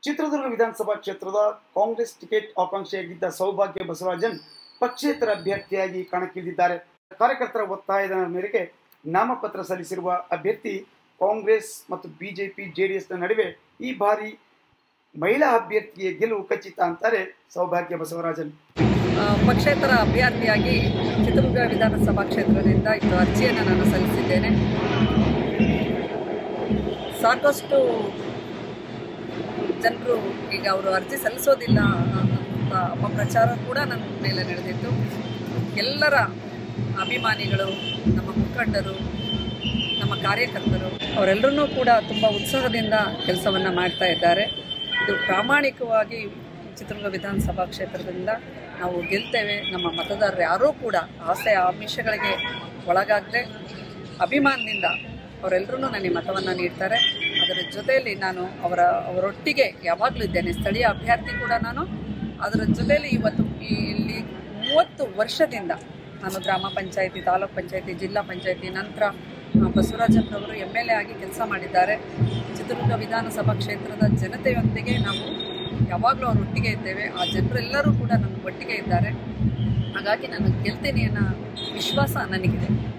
ಚಿತ್ರದುರ್ಗ ವಿಧಾನಸಭಾ ಕ್ಷೇತ್ರದ ಕಾಂಗ್ರೆಸ್ ಟಿಕೆಟ್ ಆಕಾಂಕ್ಷಿಯಾಗಿದ್ದ ಸೌಭಾಗ್ಯ ಬಸವರಾಜನ್ ಪಕ್ಷೇತರ ಅಭ್ಯರ್ಥಿಯಾಗಿ ಕಣಕ್ಕಿಳಿದಿದ್ದಾರೆ ಕಾರ್ಯಕರ್ತರ ಒತ್ತಾಯದ ಮೇರೆಗೆ ನಾಮಪತ್ರ ಸಲ್ಲಿಸಿರುವ ಅಭ್ಯರ್ಥಿ ಕಾಂಗ್ರೆಸ್ ಮತ್ತು ಬಿಜೆಪಿ ಜೆಡಿಎಸ್ನ ನಡುವೆ ಈ ಬಾರಿ ಮಹಿಳಾ ಅಭ್ಯರ್ಥಿಯ ಗೆಲುವು ಖಚಿತ ಅಂತಾರೆ ಸೌಭಾಗ್ಯ ಬಸವರಾಜನ್ ಆ, ಪಕ್ಷೇತರ ಅಭ್ಯರ್ಥಿಯಾಗಿ ಚಿತ್ರದುರ್ಗ ವಿಧಾನಸಭಾ ಕ್ಷೇತ್ರದಿಂದ ಇದು ಅರ್ಜಿಯನ್ನು ನಾನು ಸಲ್ಲಿಸಿದ್ದೇನೆ ಸಾಕಷ್ಟು ಜನರು ಈಗ ಅವರು ಅರ್ಜಿ ಸಲ್ಲಿಸೋದಿಲ್ಲ ಅಂತ ಅಪಪ್ರಚಾರ ಕೂಡ ನನ್ನ ಮೇಲೆ ನಡೆದಿತ್ತು ಎಲ್ಲರ ಅಭಿಮಾನಿಗಳು ನಮ್ಮ ಮುಖಂಡರು ನಮ್ಮ ಕಾರ್ಯಕರ್ತರು ಅವರೆಲ್ಲರೂ ಕೂಡ ತುಂಬ ಉತ್ಸಾಹದಿಂದ ಕೆಲಸವನ್ನು ಮಾಡ್ತಾ ಇದ್ದಾರೆ ಇದು ಪ್ರಾಮಾಣಿಕವಾಗಿ ಚಿತ್ರದುರ್ಗ ವಿಧಾನಸಭಾ ಕ್ಷೇತ್ರದಿಂದ ನಾವು ಗೆಲ್ತೇವೆ ನಮ್ಮ ಮತದಾರರು ಯಾರೂ ಕೂಡ ಆಸೆ ಆಮಿಷಗಳಿಗೆ ಒಳಗಾಗದೆ ಅಭಿಮಾನದಿಂದ ಅವರೆಲ್ಲರೂ ನನಗೆ ಮತವನ್ನು ನೀಡ್ತಾರೆ ಅದರ ಜೊತೆಯಲ್ಲಿ ನಾನು ಅವರ ಅವರೊಟ್ಟಿಗೆ ಯಾವಾಗಲೂ ಇದ್ದೇನೆ ಸ್ಥಳೀಯ ಅಭ್ಯರ್ಥಿ ಕೂಡ ನಾನು ಅದರ ಜೊತೆಯಲ್ಲಿ ಇವತ್ತು ಈ- ಇಲ್ಲಿ ಮೂವತ್ತು ವರ್ಷದಿಂದ ನಾನು ಗ್ರಾಮ ಪಂಚಾಯತಿ ತಾಲೂಕ್ ಪಂಚಾಯತಿ ಜಿಲ್ಲಾ ಪಂಚಾಯತಿ ನಂತರ ಆ, ಬಸವರಾಜಪ್ಪನವರು ಎಮ್ ಎಲ್ ಎ ಆಗಿ ಕೆಲಸ ಮಾಡಿದ್ದಾರೆ ಚಿತ್ರದುರ್ಗ ವಿಧಾನಸಭಾ ಕ್ಷೇತ್ರದ ಜನತೆಯೊಂದಿಗೆ ನಾವು ಯಾವಾಗಲೂ ಅವ್ರ ಒಟ್ಟಿಗೆ ಇದ್ದೇವೆ ಆ ಜನರೆಲ್ಲರೂ ಕೂಡ ನನ್ನ ಒಟ್ಟಿಗೆ ಇದ್ದಾರೆ ಹಾಗಾಗಿ ನಾನು ಗೆಲ್ತೀನಿ ಅನ್ನೋ ವಿಶ್ವಾಸ ನನಗಿದೆ